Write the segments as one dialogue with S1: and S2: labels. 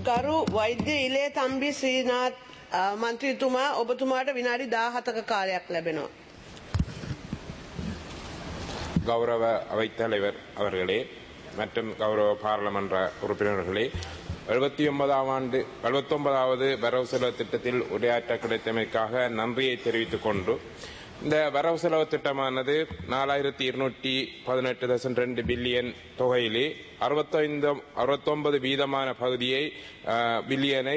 S1: ගරු වෛද්‍ය ඉලේ තම්බි ශ්‍රීනාත් අ, මන්ත්‍රීතුමා ඔබතුමාට විනාඩි 17ක කාලයක් ලැබෙනවා.
S2: கௌரவ அவைத்தலைவர் அவர்களே மற்றும் கௌரவ பாராளுமன்ற உறுப்பினர்களே எழுபத்தி ஒன்பதாம் ஆண்டு எழுபத்தொன்பதாவது வரவு செலவு திட்டத்தில் உரையாற்ற கிடைத்தமைக்காக நன்றியை தெரிவித்துக் கொண்டு இந்த வரவு செலவு திட்டமானது நாலாயிரத்தி இருநூற்றி பதினெட்டு தசம் ரெண்டு பில்லியன் தொகையிலே அறுபத்தைந்து அறுபத்தொன்பது வீதமான பகுதியை அஹ், பில்லியனை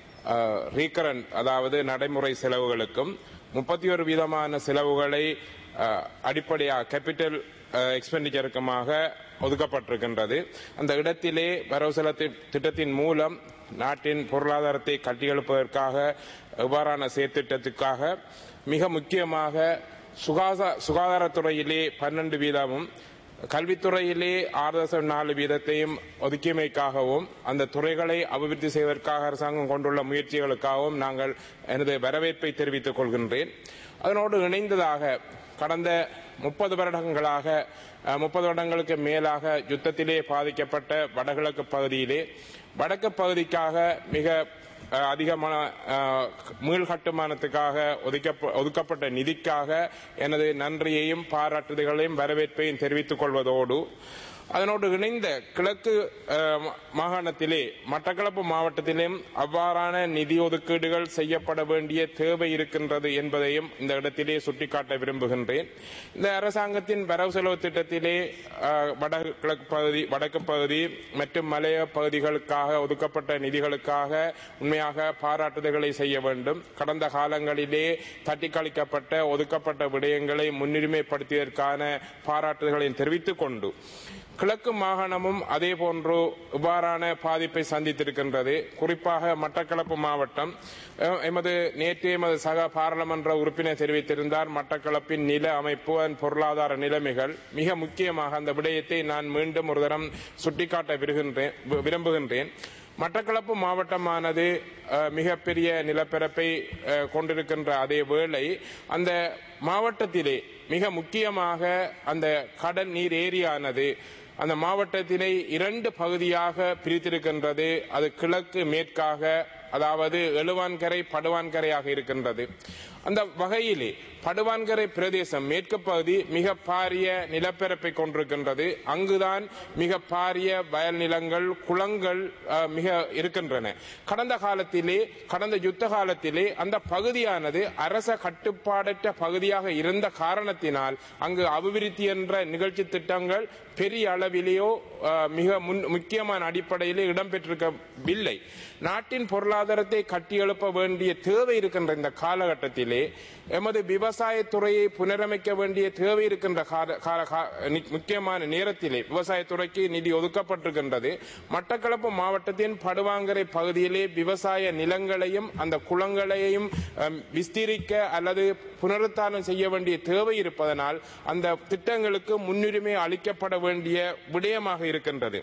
S2: ரீகரண்ட் அதாவது நடைமுறை செலவுகளுக்கும் முப்பத்தி ஒரு வீதமான செலவுகளை அஹ், அடிப்படையாக கேபிட்டல் எக்ஸ்பெண்டிச்சருக்குமாக ஒதுக்கப்பட்டிருக்கின்றது அந்த இடத்திலே வரவு செலவு தி- திட்டத்தின் மூலம் நாட்டின் பொருளாதாரத்தை கட்டியெழுப்பதற்காக இவ்வாறான செயற்திட்டத்துக்காக மிக முக்கியமாக சுகாதா சுகாதாரத்துறையிலே பன்னெண்டு வீதமும் கல்வித்துறையிலே ஆறு தசம் நாலு வீதத்தையும் ஒதுக்கியமைக்காகவும் அந்த துறைகளை அபிவிருத்தி செய்வதற்காக அரசாங்கம் கொண்டுள்ள முயற்சிகளுக்காகவும் நாங்கள் எனது வரவேற்பை தெரிவித்துக் கொள்கின்றேன் அதனோடு இணைந்ததாக கடந்த முப்பது வருடங்களாக அஹ், முப்பது வருடங்களுக்கு மேலாக யுத்தத்திலே பாதிக்கப்பட்ட வடகிழக்கு பகுதியிலே வடக்கு பகுதிக்காக மிக அஹ், அதிகமான அஹ், மீள் கட்டுமானத்துக்காக ஒதுக்கப்ப- ஒதுக்கப்பட்ட நிதிக்காக எனது நன்றியையும் பாராட்டுதல்களையும் வரவேற்பையும் தெரிவித்துக் கொள்வதோடு அதனோடு இணைந்த கிழக்கு அஹ், மாகாணத்திலே மட்டக்களப்பு மாவட்டத்திலும் அவ்வாறான நிதி ஒதுக்கீடுகள் செய்யப்பட வேண்டிய தேவை இருக்கின்றது என்பதையும் இந்த இடத்திலே சுட்டிக்காட்ட விரும்புகின்றேன் இந்த அரசாங்கத்தின் வரவு செலவு திட்டத்திலே அஹ், வடகிழக்கு பகுதி வடக்கு பகுதி மற்றும் மலைய பகுதிகளுக்காக ஒதுக்கப்பட்ட நிதிகளுக்காக உண்மையாக பாராட்டுதல்களை செய்ய வேண்டும் கடந்த காலங்களிலே தட்டி கழிக்கப்பட்ட ஒதுக்கப்பட்ட விடயங்களை முன்னுரிமைப்படுத்தியதற்கான பாராட்டுதல்களையும் தெரிவித்துக் கொண்டு கிழக்கு மாகாணமும் அதே போன்று இவ்வாறான பாதிப்பை சந்தித்திருக்கின்றது குறிப்பாக மட்டக்களப்பு மாவட்டம் அஹ், எமது நேற்று எமது சக பாராளுமன்ற உறுப்பினர் தெரிவித்திருந்தார் மட்டக்களப்பின் நில அமைப்பு அதன் பொருளாதார நிலைமைகள் மிக முக்கியமாக அந்த விடயத்தை நான் மீண்டும் ஒரு தரம் சுட்டிக்காட்ட விருகின்றேன் வி- விரும்புகின்றேன் மட்டக்களப்பு மாவட்டமானது அஹ், மிகப்பெரிய நிலப்பரப்பை அஹ், கொண்டிருக்கின்ற அதே வேளை அந்த மாவட்டத்திலே மிக முக்கியமாக அந்த கடல் நீர் ஏரியானது அந்த மாவட்டத்தினை இரண்டு பகுதியாக பிரித்திருக்கின்றது அது கிழக்கு மேற்காக அதாவது எழுவான்கரை படுவான்கரையாக இருக்கின்றது அந்த வகையிலே படுவான்கரை பிரதேசம் மேற்கு பகுதி மிக பாரிய நிலப்பரப்பை கொண்டிருக்கின்றது அங்குதான் மிக பாரிய வயல் நிலங்கள் குளங்கள் அஹ், மிக இருக்கின்றன கடந்த காலத்திலே கடந்த யுத்த காலத்திலே அந்த பகுதியானது அரச கட்டுப்பாடற்ற பகுதியாக இருந்த காரணத்தினால் அங்கு அபிவிருத்தி என்ற நிகழ்ச்சி திட்டங்கள் பெரிய அளவிலேயோ அஹ், மிக முன்- முக்கியமான அடிப்படையிலே இடம்பெற்றிருக்கவில்லை நாட்டின் பொருளாதாரத்தை கட்டியெழுப்ப வேண்டிய தேவை இருக்கின்ற இந்த காலகட்டத்திலே எமது விவசாயத்துறையை புனரமைக்க வேண்டிய தேவை இருக்கின்ற கால- கால- கா- நி- முக்கியமான நேரத்திலே விவசாயத்துறைக்கு நிதி ஒதுக்கப்பட்டிருக்கின்றது மட்டக்களப்பு மாவட்டத்தின் படுவாங்கரை பகுதியிலே விவசாய நிலங்களையும் அந்த குளங்களையும் அம், விஸ்தீரிக்க அல்லது புனருத்தானம் செய்ய வேண்டிய தேவை இருப்பதனால் அந்த திட்டங்களுக்கு முன்னுரிமை அளிக்கப்பட வேண்டிய விடயமாக இருக்கின்றது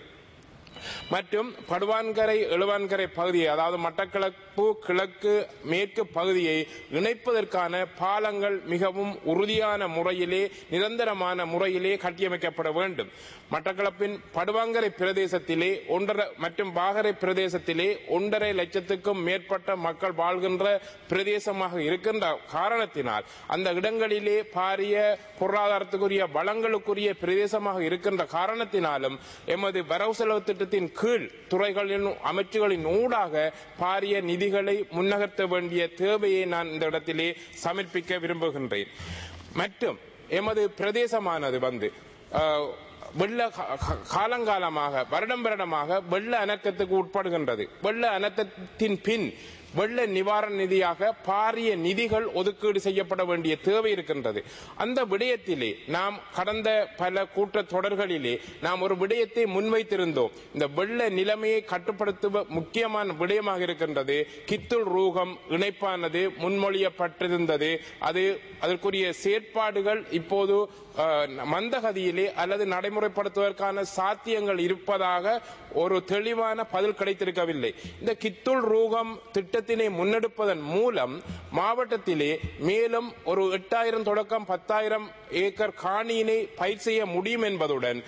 S2: மற்றும் படுவான்கரை எழுவான்கரை பகுதியை அதாவது மட்டக்களப்பு கிழக்கு மேற்கு பகுதியை இணைப்பதற்கான பாலங்கள் மிகவும் உறுதியான முறையிலே நிரந்தரமான முறையிலே கட்டியமைக்கப்பட வேண்டும் மட்டக்களப்பின் படுவாங்கரை பிரதேசத்திலே ஒன்றரை மற்றும் பாகரை பிரதேசத்திலே ஒன்றரை லட்சத்துக்கும் மேற்பட்ட மக்கள் வாழ்கின்ற பிரதேசமாக இருக்கின்ற காரணத்தினால் அந்த இடங்களிலே பாரிய பொருளாதாரத்துக்குரிய வளங்களுக்குரிய பிரதேசமாக இருக்கின்ற காரணத்தினாலும் எமது வரவு செலவு திட்டத்தின் கீழ் துறைகளின் அமைச்சுகளின் ஊடாக பாரிய நிதிகளை முன்னகர்த்த வேண்டிய தேவையை நான் இந்த இடத்திலே சமர்ப்பிக்க விரும்புகின்றேன் மற்றும் எமது பிரதேசமானது வந்து அஹ், வெள்ள கா- கா- காலங்காலமாக வருடம் வருடமாக வெள்ள அனக்கத்துக்கு உட்படுகின்றது வெள்ள அனக்கத்தின் பின் வெள்ள நிவாரண நிதியாக பாரிய நிதிகள் ஒதுக்கீடு செய்யப்பட வேண்டிய தேவை இருக்கின்றது அந்த விடயத்திலே நாம் கடந்த பல கூட்ட தொடர்களிலே நாம் ஒரு விடயத்தை முன்வைத்திருந்தோம் இந்த வெள்ள நிலைமையை கட்டுப்படுத்துவ முக்கியமான விடயமாக இருக்கின்றது கித்துள் ரூகம் இணைப்பானது முன்மொழியப்பட்டிருந்தது அது அதற்குரிய செயற்பாடுகள் இப்போது அஹ், மந்தகதியிலே அல்லது நடைமுறைப்படுத்துவதற்கான சாத்தியங்கள் இருப்பதாக ஒரு தெளிவான பதில் கிடைத்திருக்கவில்லை இந்த கித்துள் ரூகம் திட்டத்தினை முன்னெடுப்பதன் மூலம் மாவட்டத்திலே மேலும் ஒரு எட்டாயிரம் தொடக்கம் பத்தாயிரம் ஏக்கர் காணியினை பயிர் செய்ய முடியும் என்பதுடன்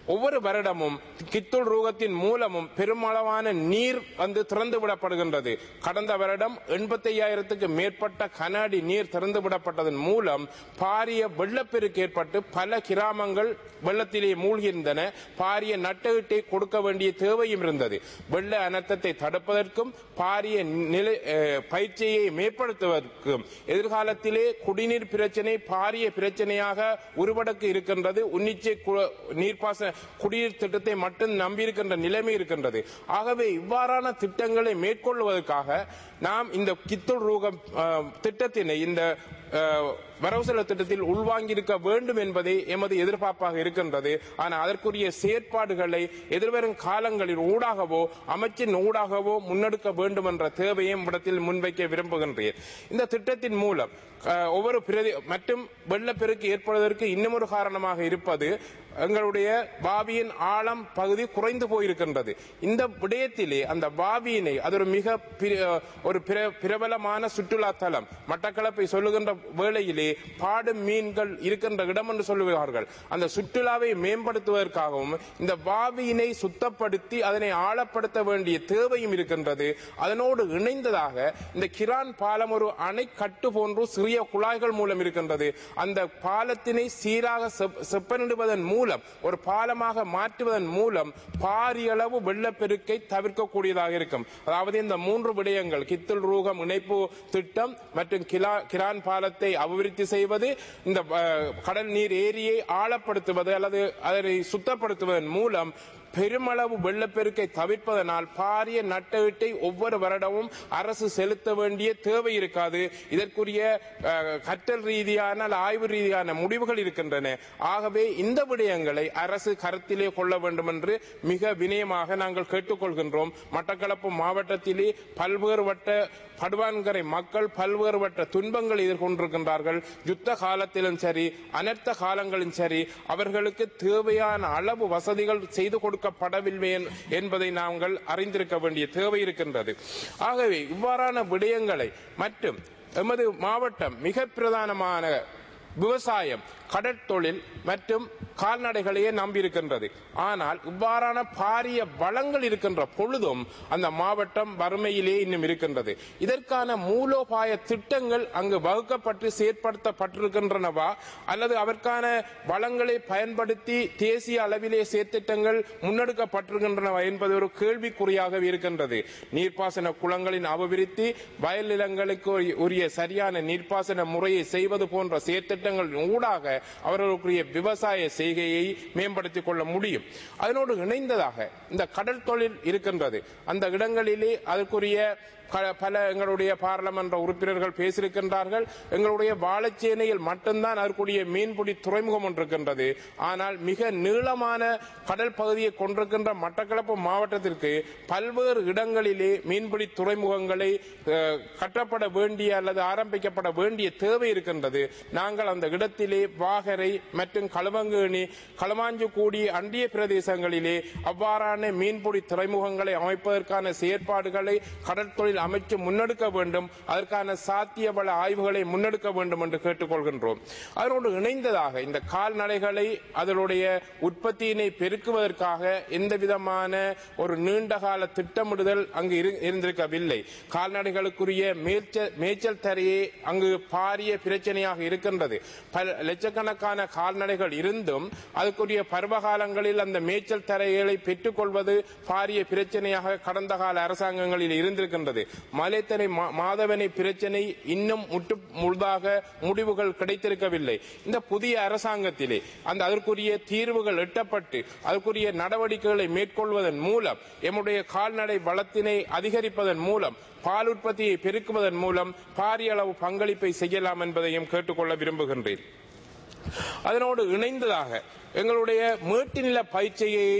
S2: ஒவ்வொரு வருடமும் கித்துள் ரூகத்தின் மூலமும் பெருமளவான நீர் வந்து திறந்து விடப்படுகின்றது கடந்த வருடம் எண்பத்தி ஐயாயிரத்துக்கு மேற்பட்ட கன அடி நீர் திறந்து விடப்பட்டதன் மூலம் பாரிய வெள்ளப்பெருக்கு ஏற்பட்டு பல கிராமங்கள் வெள்ளத்திலே மூழ்கியிருந்தன பாரிய நட்டஈட்டை கொடுக்க வேண்டிய தேவையும் இருந்தது வெள்ள அனர்த்தத்தை தடுப்பதற்கும் பாரிய நிலை அஹ், பயிற்சியை மேம்படுத்துவதற்கும் எதிர்காலத்திலே குடிநீர் பிரச்சனை பாரிய பிரச்சனையாக உருவடக்கு இருக்கின்றது உன்னிச்சை கு- நீர்ப்பாசன குடிநீர் திட்டத்தை மட்டும் நம்பியிருக்கின்ற நிலைமை இருக்கின்றது ஆகவே இவ்வாறான திட்டங்களை மேற்கொள்வதற்காக நாம் இந்த கித்துள் ரூகம் அஹ், திட்டத்தினை இந்த அஹ், வரவு செலவு திட்டத்தில் உள்வாங்கியிருக்க வேண்டும் என்பதே எமது எதிர்பார்ப்பாக இருக்கின்றது ஆனால் அதற்குரிய செயற்பாடுகளை எதிர்வரும் காலங்களில் ஊடாகவோ அமைச்சின் ஊடாகவோ முன்னெடுக்க வேண்டும் என்ற தேவையும் இடத்தில் முன்வைக்க விரும்புகின்றேன் இந்த திட்டத்தின் மூலம் அஹ், ஒவ்வொரு பிரதி மற்றும் வெள்ளப்பெருக்கு ஏற்படுவதற்கு இன்னும் ஒரு காரணமாக இருப்பது எங்களுடைய பாவியின் ஆழம் பகுதி குறைந்து போயிருக்கின்றது இந்த விடயத்திலே அந்த பாவியினை அது ஒரு மிக பிர- ஒரு பிர- பிரபலமான சுற்றுலா தலம் மட்டக்களப்பை சொல்லுகின்ற வேளையிலே பாடும் மீன்கள் இருக்கின்ற இடம் என்று சொல்லுவார்கள் அந்த சுற்றுலாவை மேம்படுத்துவதற்காகவும் இந்த பாவியினை சுத்தப்படுத்தி அதனை ஆழப்படுத்த வேண்டிய தேவையும் இருக்கின்றது அதனோடு இணைந்ததாக இந்த கிரான் பாலம் ஒரு அணை கட்டு போன்று சிறிய குழாய்கள் மூலம் இருக்கின்றது அந்த பாலத்தினை சீராக செப்- செப்பனிடுவதன் மூலம் ஒரு பாலமாக மாற்றுவதன் மூலம் பாரியளவு வெள்ளப்பெருக்கை தவிர்க்கக்கூடியதாக இருக்கும் அதாவது இந்த மூன்று விடயங்கள் கித்துல் ரூகம் இணைப்பு திட்டம் மற்றும் கிலா- கிரான் பாலத்தை அபிவிருத்தி செய்வது இந்த அஹ், கடல் நீர் ஏரியை ஆழப்படுத்துவது அல்லது அதனை சுத்தப்படுத்துவதன் மூலம் பெருமளவு வெள்ளப்பெருக்கை தவிர்ப்பதனால் பாரிய நட்டஈட்டை ஒவ்வொரு வருடமும் அரசு செலுத்த வேண்டிய தேவை இருக்காது இதற்குரிய அஹ், கற்றல் ரீதியான அல்ல ஆய்வு ரீதியான முடிவுகள் இருக்கின்றன ஆகவே இந்த விடயங்களை அரசு கருத்திலே கொள்ள வேண்டும் என்று மிக வினயமாக நாங்கள் கேட்டுக்கொள்கின்றோம் மட்டக்களப்பு மாவட்டத்திலே பல்வேறுபட்ட படுவான்கரை மக்கள் பல்வேறுபட்ட துன்பங்கள் எதிர்கொண்டிருக்கின்றார்கள் யுத்த காலத்திலும் சரி அனர்த்த காலங்களிலும் சரி அவர்களுக்கு தேவையான அளவு வசதிகள் செய்து கொடுக்கப்படவில்லை என்- என்பதை நாங்கள் அறிந்திருக்க வேண்டிய தேவை இருக்கின்றது ஆகவே இவ்வாறான விடயங்களை மற்றும் எமது மாவட்டம் மிக பிரதானமான விவசாயம் கடற்தொழில் மற்றும் கால்நடைகளையே நம்பியிருக்கின்றது ஆனால் இவ்வாறான பாரிய வளங்கள் இருக்கின்ற பொழுதும் அந்த மாவட்டம் வறுமையிலே இன்னும் இருக்கின்றது இதற்கான மூலோபாய திட்டங்கள் அங்கு வகுக்கப்பட்டு செயற்படுத்தப்பட்டிருக்கின்றனவா அல்லது அதற்கான வளங்களை பயன்படுத்தி தேசிய அளவிலே செயற்திட்டங்கள் முன்னெடுக்கப்பட்டிருக்கின்றனவா என்பது ஒரு கேள்விக்குறியாக இருக்கின்றது நீர்ப்பாசன குளங்களின் அபிவிருத்தி வயல் நிலங்களுக்கு உரிய- உரிய சரியான நீர்ப்பாசன முறையை செய்வது போன்ற செயற்திட்டங்கள் ஊடாக அவர்களுக்குரிய விவசாய செய்கையை மேம்படுத்திக் கொள்ள முடியும் அதனோடு இணைந்ததாக இந்த கடல் தொழில் இருக்கின்றது அந்த இடங்களிலே அதற்குரிய க- பல எங்களுடைய பாராளுமன்ற உறுப்பினர்கள் பேசியிருக்கின்றார்கள் எங்களுடைய வாழைச்சேனையில் மட்டும்தான் அதற்குரிய மீன்பிடி துறைமுகம் ஒன்று இருக்கின்றது ஆனால் மிக நீளமான கடல் பகுதியை கொண்டிருக்கின்ற மட்டக்களப்பு மாவட்டத்திற்கு பல்வேறு இடங்களிலே மீன்பிடி துறைமுகங்களை அஹ், கட்டப்பட வேண்டிய அல்லது ஆரம்பிக்கப்பட வேண்டிய தேவை இருக்கின்றது நாங்கள் அந்த இடத்திலே வாகரை மற்றும் களுவங்கேணி களமாஞ்சுக்கூடி அண்டிய பிரதேசங்களிலே அவ்வாறான மீன்பிடி துறைமுகங்களை அமைப்பதற்கான செயற்பாடுகளை கடற்தொழில் அமைச்சு முன்னெடுக்க வேண்டும் அதற்கான சாத்திய பல ஆய்வுகளை முன்னெடுக்க வேண்டும் என்று கேட்டுக்கொள்கின்றோம் அதனோடு இணைந்ததாக இந்த கால்நடைகளை அதனுடைய உற்பத்தியினை பெருக்குவதற்காக எந்த விதமான ஒரு நீண்டகால திட்டமிடுதல் அங்கு இரு- இருந்திருக்கவில்லை கால்நடைகளுக்குரிய மேய்ச்ச- மேய்ச்சல் தரையே அங்கு பாரிய பிரச்சனையாக இருக்கின்றது பல லட்சக்கணக்கான கால்நடைகள் இருந்தும் அதுக்குரிய பருவகாலங்களில் அந்த மேய்ச்சல் தரைகளை பெற்றுக்கொள்வது பாரிய பிரச்சனையாக கடந்த கால அரசாங்கங்களில் இருந்திருக்கின்றது மலைத்தனை மா- மாதவனை பிரச்சனை இன்னும் முற்று முழுதாக முடிவுகள் கிடைத்திருக்கவில்லை இந்த புதிய அரசாங்கத்திலே அந்த அதற்குரிய தீர்வுகள் எட்டப்பட்டு அதற்குரிய நடவடிக்கைகளை மேற்கொள்வதன் மூலம் எம்முடைய கால்நடை வளத்தினை அதிகரிப்பதன் மூலம் பால் உற்பத்தியை பெருக்குவதன் மூலம் பாரிய அளவு பங்களிப்பை செய்யலாம் என்பதையும் கேட்டுக்கொள்ள விரும்புகின்றேன் அதனோடு இணைந்ததாக எங்களுடைய மேட்டுநில பயிற்சியை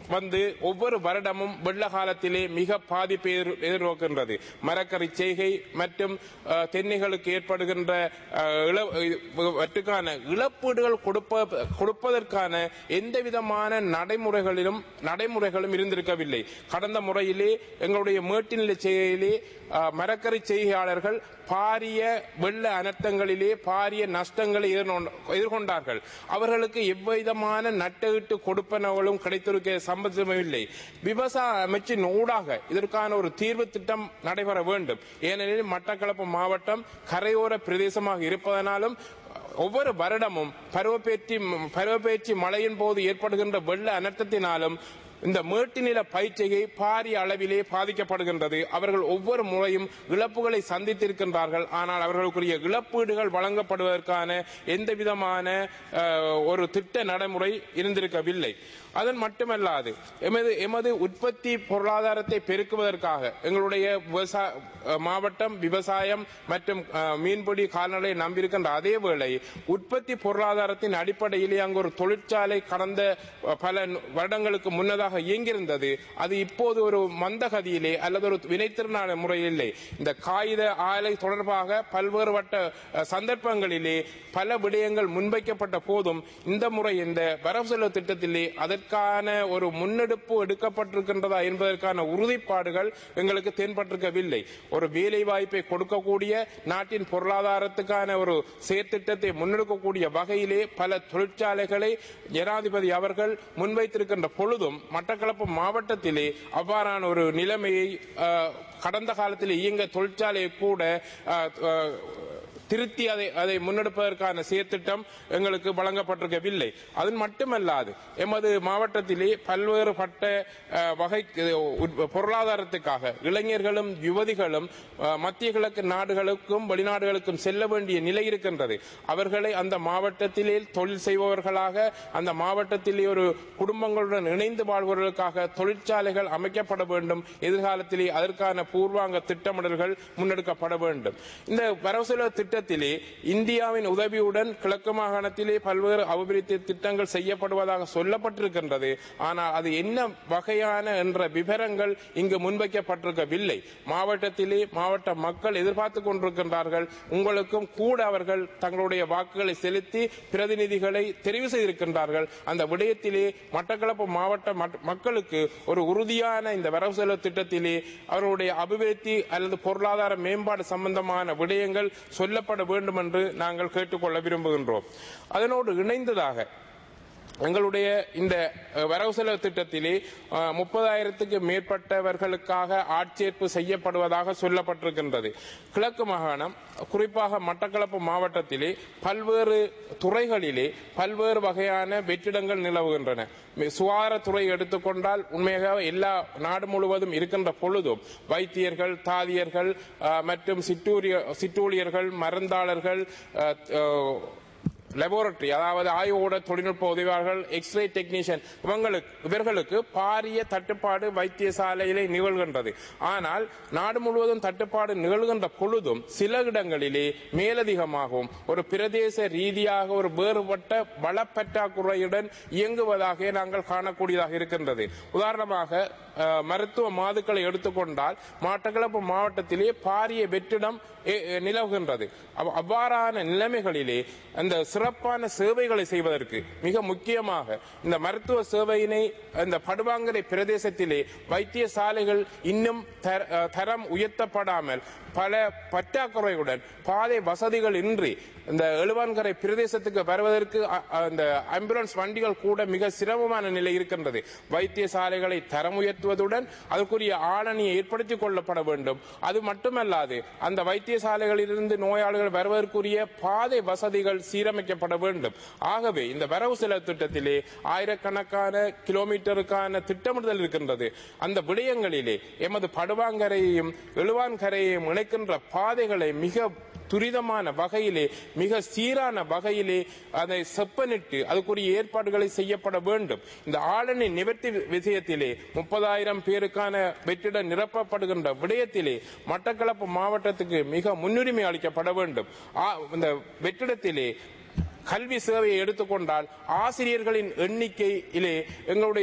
S2: வந்து ஒவ்வொரு வருடமும் வெள்ள காலத்திலே மிக பாதிப்பை எதிர்- எதிர்நோக்கின்றது மரக்கறி செய்கை மற்றும் அஹ், தென்னைகளுக்கு ஏற்படுகின்ற அஹ், இழ- இவற்றுக்கான இழப்பீடுகள் கொடுப்ப கொடுப்பதற்கான எந்த விதமான நடைமுறைகளிலும் நடைமுறைகளும் இருந்திருக்கவில்லை கடந்த முறையிலே எங்களுடைய மேட்டுநிலை செய்கையிலே அஹ், மரக்கறி செய்கையாளர்கள் பாரிய வெள்ள அனர்த்தங்களிலே பாரிய நஷ்டங்களை எதிர்நொ- எதிர்கொண்டார்கள் அவர்களுக்கு எவ்விதமான நட்டஈட்டு கொடுப்பனவுகளும் கிடைத்திருக்க சம்பந்தமில்லை விவசாய அமைச்சின் ஊடாக இதற்கான ஒரு தீர்வு திட்டம் நடைபெற வேண்டும் ஏனெனில் மட்டக்களப்பு மாவட்டம் கரையோர பிரதேசமாக இருப்பதனாலும் ஒவ்வொரு வருடமும் பருவப்பேற்றி பருவப்பேற்றி மழையின் போது ஏற்படுகின்ற வெள்ள அனர்த்தத்தினாலும் இந்த மேட்டுநில பயிற்சிகை பாரிய அளவிலே பாதிக்கப்படுகின்றது அவர்கள் ஒவ்வொரு முறையும் இழப்புகளை சந்தித்திருக்கின்றார்கள் ஆனால் அவர்களுக்குரிய இழப்பீடுகள் வழங்கப்படுவதற்கான எந்த விதமான அஹ், ஒரு திட்ட நடைமுறை இருந்திருக்கவில்லை அதன் மட்டுமல்லாது எமது எமது உற்பத்தி பொருளாதாரத்தை பெருக்குவதற்காக எங்களுடைய விவசாய அஹ், மாவட்டம் விவசாயம் மற்றும் அஹ், மீன்பிடி கால்நடை நம்பியிருக்கின்ற அதே வேளை உற்பத்தி பொருளாதாரத்தின் அடிப்படையிலே அங்கு ஒரு தொழிற்சாலை கடந்த அஹ், பல நு- வருடங்களுக்கு முன்னதாக இயங்கியிருந்தது அது இப்போது ஒரு மந்தகதியிலே அல்லது ஒரு வினைத்திறனான முறையிலே இந்த காகித ஆலை தொடர்பாக பல்வேறு வட்ட அஹ், சந்தர்ப்பங்களிலே பல விடயங்கள் முன்வைக்கப்பட்ட போதும் இந்த முறை இந்த வரவு செலவு திட்டத்திலே அதற்கான ஒரு முன்னெடுப்பு எடுக்கப்பட்டிருக்கின்றதா என்பதற்கான உறுதிப்பாடுகள் எங்களுக்கு தென்பட்டிருக்கவில்லை ஒரு வேலை வாய்ப்பை கொடுக்கக்கூடிய நாட்டின் பொருளாதாரத்துக்கான ஒரு செயற்திட்டத்தை முன்னெடுக்கக்கூடிய வகையிலே பல தொழிற்சாலைகளை ஜனாதிபதி அவர்கள் முன்வைத்திருக்கின்ற பொழுதும் மட்டக்களப்பு மாவட்டத்திலே அவ்வாறான ஒரு நிலைமையை அஹ், கடந்த காலத்தில் இயங்க தொழிற்சாலையை கூட அஹ், அஹ், திருத்தி அதை அதை முன்னெடுப்பதற்கான செயற்திட்டம் எங்களுக்கு வழங்கப்பட்டிருக்கவில்லை அது மட்டுமல்லாது எமது மாவட்டத்திலே பல்வேறுபட்ட அஹ், வகை உற்- பொருளாதாரத்துக்காக இளைஞர்களும் யுவதிகளும் அஹ், மத்திய கிழக்கு நாடுகளுக்கும் வெளிநாடுகளுக்கும் செல்ல வேண்டிய நிலை இருக்கின்றது அவர்களை அந்த மாவட்டத்திலே தொழில் செய்பவர்களாக அந்த மாவட்டத்திலே ஒரு குடும்பங்களுடன் இணைந்து வாழ்வதற்காக தொழிற்சாலைகள் அமைக்கப்பட வேண்டும் எதிர்காலத்திலே அதற்கான பூர்வாங்க திட்டமிடல்கள் முன்னெடுக்கப்பட வேண்டும் இந்த வரவு செலவு திட்டத்திலே இந்தியாவின் உதவியுடன் கிழக்கு மாகாணத்திலே பல்வேறு அபிவிருத்தி திட்டங்கள் செய்யப்படுவதாக சொல்லப்பட்டிருக்கின்றது ஆனால் அது என்ன வகையான என்ற விவரங்கள் இங்கு முன்வைக்கப்பட்டிருக்கவில்லை மாவட்டத்திலே மாவட்ட மக்கள் எதிர்பார்த்து கொண்டிருக்கின்றார்கள் உங்களுக்கும் கூட அவர்கள் தங்களுடைய வாக்குகளை செலுத்தி பிரதிநிதிகளை தெரிவு செய்திருக்கின்றார்கள் அந்த விடயத்திலே மட்டக்களப்பு மாவட்ட மட்- மக்களுக்கு ஒரு உறுதியான இந்த வரவு செலவு திட்டத்திலே அவர்களுடைய அபிவிருத்தி அல்லது பொருளாதார மேம்பாடு சம்பந்தமான விடயங்கள் சொல்லப்பட வேண்டும் என்று நாங்கள் கேட்டுக்கொள்ள விரும்புகின்றோம் அதனோடு இணைந்ததாக எங்களுடைய இந்த அஹ், வரவு செலவு திட்டத்திலே அஹ், முப்பதாயிரத்துக்கு மேற்பட்டவர்களுக்காக ஆட்சேர்ப்பு செய்யப்படுவதாக சொல்லப்பட்டிருக்கின்றது கிழக்கு மாகாணம் குறிப்பாக மட்டக்களப்பு மாவட்டத்திலே பல்வேறு துறைகளிலே பல்வேறு வகையான வெற்றிடங்கள் நிலவுகின்றன மி- சுகாதாரத்துறை எடுத்துக்கொண்டால் உண்மையாக எல்லா நாடு முழுவதும் இருக்கின்ற பொழுதும் வைத்தியர்கள் தாதியர்கள் அஹ், மற்றும் சிற்றூரிய சிற்றூழியர்கள் மருந்தாளர்கள் அஹ், அஹ், லெபோரட்டரி அதாவது ஆய்வோட தொழில்நுட்ப உதவியாளர்கள் எக்ஸ்ரே டெக்னீஷியன் இவங்களுக்கு இவர்களுக்கு பாரிய தட்டுப்பாடு வைத்தியசாலையிலே நிகழ்கின்றது ஆனால் நாடு முழுவதும் தட்டுப்பாடு நிகழ்கின்ற பொழுதும் சில இடங்களிலே மேலதிகமாகவும் ஒரு பிரதேச ரீதியாக ஒரு வேறுபட்ட வளப்பற்றாக்குறையுடன் இயங்குவதாக நாங்கள் காணக்கூடியதாக இருக்கின்றது உதாரணமாக அஹ், மருத்துவ மாதுக்களை எடுத்துக்கொண்டால் மட்டக்களப்பு மாவட்டத்திலே பாரிய வெற்றிடம் எ- எ- நிலவுகின்றது அவ்- அவ்வாறான நிலைமைகளிலே அந்த சிறப்பான சேவைகளை செய்வதற்கு மிக முக்கியமாக இந்த மருத்துவ சேவையினை இந்த படுவாங்கரை பிரதேசத்திலே வைத்தியசாலைகள் இன்னும் தர- அஹ், தரம் உயர்த்தப்படாமல் பல பற்றாக்குறையுடன் பாதை வசதிகள் இன்றி இந்த எழுவான்கரை பிரதேசத்துக்கு வருவதற்கு அ- அந்த ஆம்புலன்ஸ் வண்டிகள் கூட மிக சிரமமான நிலை இருக்கின்றது வைத்தியசாலைகளை தரம் உயர்த்துவதுடன் அதற்குரிய ஆளணியை ஏற்படுத்திக் கொள்ளப்பட வேண்டும் அது மட்டுமல்லாது அந்த வைத்தியசாலைகளிலிருந்து நோயாளிகள் வருவதற்குரிய பாதை வசதிகள் சீரமைக்கப்பட வேண்டும் ஆகவே இந்த வரவு செலவு திட்டத்திலே ஆயிரக்கணக்கான கிலோமீட்டருக்கான திட்டமிடுதல் இருக்கின்றது அந்த விடயங்களிலே எமது படுவாங்கரையையும் எழுவான்கரையையும் இணைக்கின்ற பாதைகளை மிக துரிதமான வகையிலே மிக சீரான வகையிலே அதை செப்பனிட்டு அதுக்குரிய ஏற்பாடுகளை செய்யப்பட வேண்டும் இந்த ஆளணி நிவர்த்தி விஷயத்திலே முப்பதாயிரம் பேருக்கான வெற்றிட நிரப்பப்படுகின்ற விடயத்திலே மட்டக்களப்பு மாவட்டத்துக்கு மிக முன்னுரிமை அளிக்கப்பட வேண்டும் ஆ- இந்த வெற்றிடத்திலே கல்வி சேவையை எடுத்துக்கொண்டால் ஆசிரியர்களின் எண்ணிக்கையிலே எங்களுடைய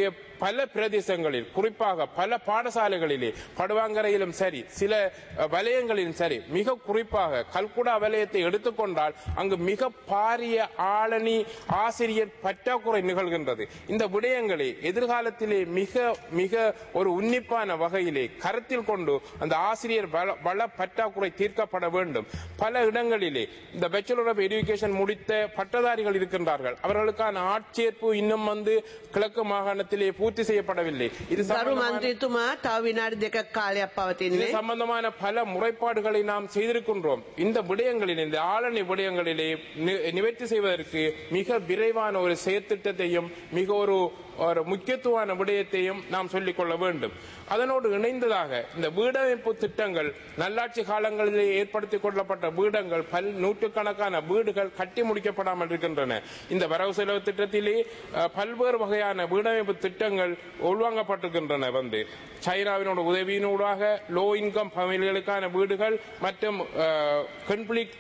S2: பல பிரதேசங்களில் குறிப்பாக பல பாடசாலைகளிலே படுவாங்கரையிலும் சரி சில அஹ், வலயங்களிலும் சரி மிக குறிப்பாக கல்குடா வலயத்தை எடுத்துக்கொண்டால் அங்கு மிக பாரிய ஆளணி ஆசிரியர் பற்றாக்குறை நிகழ்கின்றது இந்த விடயங்களை எதிர்காலத்திலே மிக மிக ஒரு உன்னிப்பான வகையிலே கருத்தில் கொண்டு அந்த ஆசிரியர் வள- வள பற்றாக்குறை தீர்க்கப்பட வேண்டும் பல இடங்களிலே இந்த பேச்சுலர் ஆஃப் எஜுகேஷன் முடித்த பட்டதாரிகள் இருக்கின்றார்கள் அவர்களுக்கான ஆட்சேர்ப்பு இன்னும் வந்து கிழக்கு மாகாணத்திலே பூர்த்தி செய்யப்படவில்லை இது
S1: ගරු
S2: சம்பந்தமான-
S1: මන්ත්‍රීතුමා තව විනාඩි දෙකක් කාලයක්
S2: இது
S1: පවතින්නේ.
S2: சம்பந்தமான பல முறைப்பாடுகளை நாம் செய்திருக்கின்றோம் இந்த விடயங்களில் இந்த ஆளணி விடயங்களிலே நி- நிவர்த்தி செய்வதற்கு மிக விரைவான ஒரு செயற்திட்டத்தையும் மிக ஒரு ஒரு முக்கியத்துவமான விடயத்தையும் நாம் சொல்லிக் கொள்ள வேண்டும் அதனோடு இணைந்ததாக இந்த வீடமைப்பு திட்டங்கள் நல்லாட்சி காலங்களிலே ஏற்படுத்திக் கொள்ளப்பட்ட வீடங்கள் பல் நூற்றுக்கணக்கான வீடுகள் கட்டி முடிக்கப்படாமல் இருக்கின்றன இந்த வரவு செலவு திட்டத்திலே அஹ், பல்வேறு வகையான வீடமைப்பு திட்டங்கள் உள்வாங்கப்பட்டிருக்கின்றன வந்து சைனாவினோட உதவியினூடாக லோ இன்கம் ஃபேமிலிகளுக்கான வீடுகள் மற்றும் கன்ஃபிளிக்ட்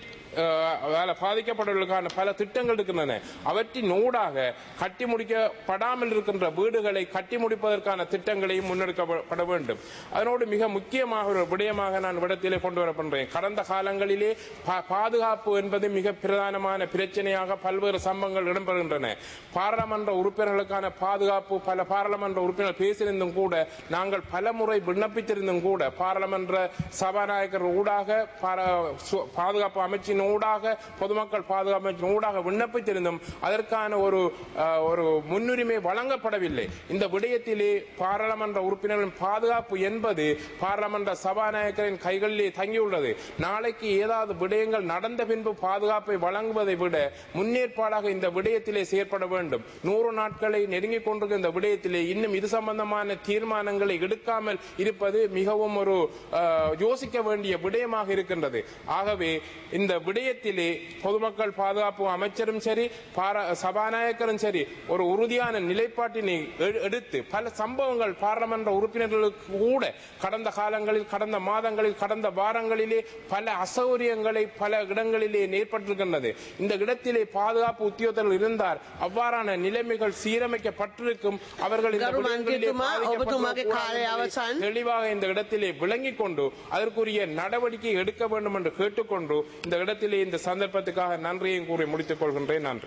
S2: பாதிக்கப்பட்டவர்களுக்கான பல திட்டங்கள் இருக்கின்றன அவற்றின் ஊடாக கட்டி முடிக்கப்படாமல் இருக்கின்ற வீடுகளை கட்டி முடிப்பதற்கான திட்டங்களையும் முன்னெடுக்கப்பட வேண்டும் அதனோடு மிக முக்கியமாக ஒரு விடயமாக நான் விடத்திலே கொண்டு வரப்படுறேன் கடந்த காலங்களிலே பா- பாதுகாப்பு என்பது மிக பிரதானமான பிரச்சனையாக பல்வேறு சம்பவங்கள் இடம்பெறுகின்றன பாராளுமன்ற உறுப்பினர்களுக்கான பாதுகாப்பு பல பாராளுமன்ற உறுப்பினர் பேசியிருந்தும் கூட நாங்கள் பல முறை விண்ணப்பித்திருந்தும் கூட பாராளுமன்ற சபாநாயகர் ஊடாக பாரா- சு- பாதுகாப்பு அமைச்சின் ஊடாக பொதுமக்கள் பாதுகாப்பு அமைச்சின் ஊடாக விண்ணப்பித்திருந்தும் அதற்கான ஒரு அஹ், ஒரு முன்னுரிமை வழங்கப்படவில்லை இந்த விடயத்திலே பாராளுமன்ற உறுப்பினர்களின் பாதுகாப்பு என்பது பாராளுமன்ற சபாநாயகரின் கைகளிலே தங்கியுள்ளது நாளைக்கு ஏதாவது விடயங்கள் நடந்த பின்பு பாதுகாப்பை வழங்குவதை விட முன்னேற்பாடாக இந்த விடயத்திலே செயற்பட வேண்டும் நூறு நாட்களை நெருங்கிக் கொண்டிருக்கிற இந்த விடயத்திலே இன்னும் இது சம்பந்தமான தீர்மானங்களை எடுக்காமல் இருப்பது மிகவும் ஒரு அஹ், யோசிக்க வேண்டிய விடயமாக இருக்கின்றது ஆகவே இந்த விடயத்திலே பொதுமக்கள் பாதுகாப்பு அமைச்சரும் சரி பாரா- சபாநாயகரும் சரி ஒரு உறுதியான நிலைப்பாட்டினை எ- எடுத்து பல சம்பவங்கள் பாராளுமன்ற உறுப்பினர்களுக்கு கூட கடந்த காலங்களில் கடந்த மாதங்களில் கடந்த வாரங்களிலே பல அசௌகரியங்களை பல இடங்களிலே ஏற்பட்டிருக்கின்றது இந்த இடத்திலே பாதுகாப்பு உத்தியோகத்தர்கள் இருந்தார் அவ்வாறான நிலைமைகள் சீரமைக்கப்பட்டிருக்கும் அவர்கள் இந்த
S1: கரு
S2: விடயங்களிலே
S1: மந்திரித்துமா, ඔබතුමාගේ කාලය
S2: பாதிக்கப்பட்டிருக்கூடாது
S1: අවසන්.
S2: என்பதை தெளிவாக இந்த இடத்திலே விளங்கிக் கொண்டு அதற்குரிய நடவடிக்கை எடுக்க வேண்டும் என்று கேட்டுக்கொண்டு இந்த இடத்திலே இந்த சந்தர்ப்பத்துக்காக நன்றியையும் கூறி முடித்துக் கொள்கின்றேன் நன்றி